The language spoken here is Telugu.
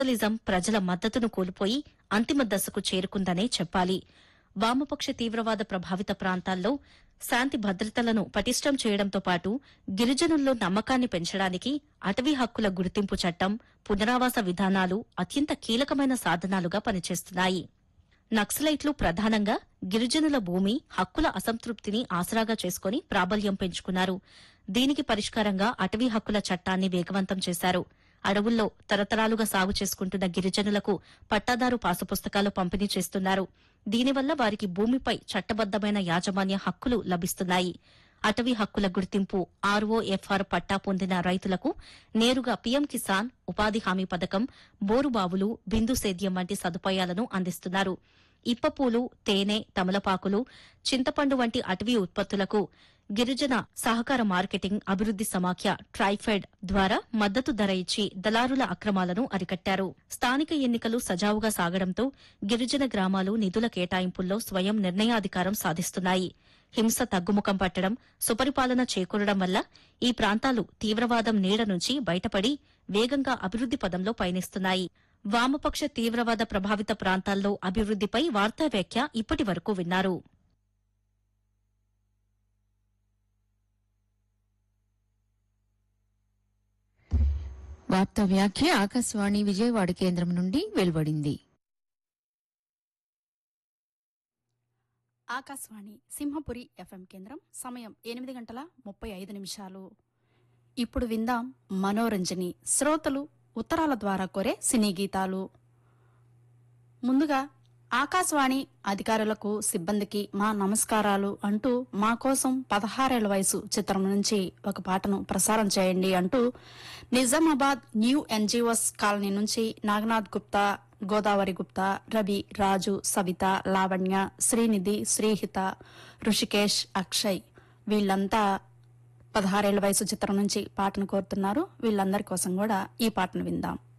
నక్సలిజం ప్రజల మద్దతును కోల్పోయి అంతిమ దశకు చేరుకుందనే చెప్పాలి వామపక్ష తీవ్రవాద ప్రభావిత ప్రాంతాల్లో శాంతి భద్రతలను పటిష్టం చేయడంతో పాటు గిరిజనుల్లో నమ్మకాన్ని పెంచడానికి అటవీ హక్కుల గుర్తింపు చట్టం పునరావాస విధానాలు అత్యంత కీలకమైన సాధనాలుగా పనిచేస్తున్నాయి నక్సలైట్లు ప్రధానంగా గిరిజనుల భూమి హక్కుల అసంతృప్తిని ఆసరాగా చేసుకుని ప్రాబల్యం పెంచుకున్నారు దీనికి పరిష్కారంగా అటవీ హక్కుల చట్టాన్ని వేగవంతం చేశారు అడవుల్లో తరతరాలుగా సాగు చేసుకుంటున్న గిరిజనులకు పట్టాదారు పాసుపుస్తకాలు పంపిణీ చేస్తున్నారు దీనివల్ల వారికి భూమిపై చట్టబద్దమైన యాజమాన్య హక్కులు లభిస్తున్నాయి అటవీ హక్కుల గుర్తింపు ఆర్ఓఎఫ్ఆర్ పట్టా పొందిన రైతులకు నేరుగా పీఎం కిసాన్ ఉపాధి హామీ పథకం బోరుబావులు బిందు సేద్యం వంటి సదుపాయాలను అందిస్తున్నారు ఇప్పపూలు తేనె తమలపాకులు చింతపండు వంటి అటవీ ఉత్పత్తులకు గిరిజన సహకార మార్కెటింగ్ అభివృద్ది సమాఖ్య ట్రైఫెడ్ ద్వారా మద్దతు ధర ఇచ్చి దళారుల అక్రమాలను అరికట్టారు స్థానిక ఎన్నికలు సజావుగా సాగడంతో గిరిజన గ్రామాలు నిధుల కేటాయింపుల్లో స్వయం నిర్ణయాధికారం సాధిస్తున్నాయి హింస తగ్గుముఖం పట్టడం సుపరిపాలన చేకూరడం వల్ల ఈ ప్రాంతాలు తీవ్రవాదం నీడ నుంచి బయటపడి వేగంగా అభివృద్ది పదంలో పయనిస్తున్నాయి వామపక్ష తీవ్రవాద ప్రభావిత ప్రాంతాల్లో అభివృద్దిపై వార్తా వ్యాఖ్య ఇప్పటి వరకు విన్నారు వార్తా వ్యాఖ్య ఆకాశవాణి విజయవాడ కేంద్రం నుండి వెలువడింది ఆకాశవాణి సింహపురి ఎఫ్ఎం కేంద్రం సమయం ఎనిమిది గంటల ముప్పై ఐదు నిమిషాలు ఇప్పుడు విందాం మనోరంజని శ్రోతలు ఉత్తరాల ద్వారా కోరే సినీ గీతాలు ముందుగా ఆకాశవాణి అధికారులకు సిబ్బందికి మా నమస్కారాలు అంటూ మా కోసం పదహారేళ్ల వయసు చిత్రం నుంచి ఒక పాటను ప్రసారం చేయండి అంటూ నిజామాబాద్ న్యూ ఎన్జిఓస్ కాలనీ నుంచి నాగనాథ్ గుప్తా గోదావరి గుప్తా రవి రాజు సవిత లావణ్య శ్రీనిధి శ్రీహిత ఋషికేష్ అక్షయ్ వీళ్ళంతా పదహారేళ్ల వయసు చిత్రం నుంచి పాటను కోరుతున్నారు వీళ్ళందరి కోసం కూడా ఈ పాటను విందాం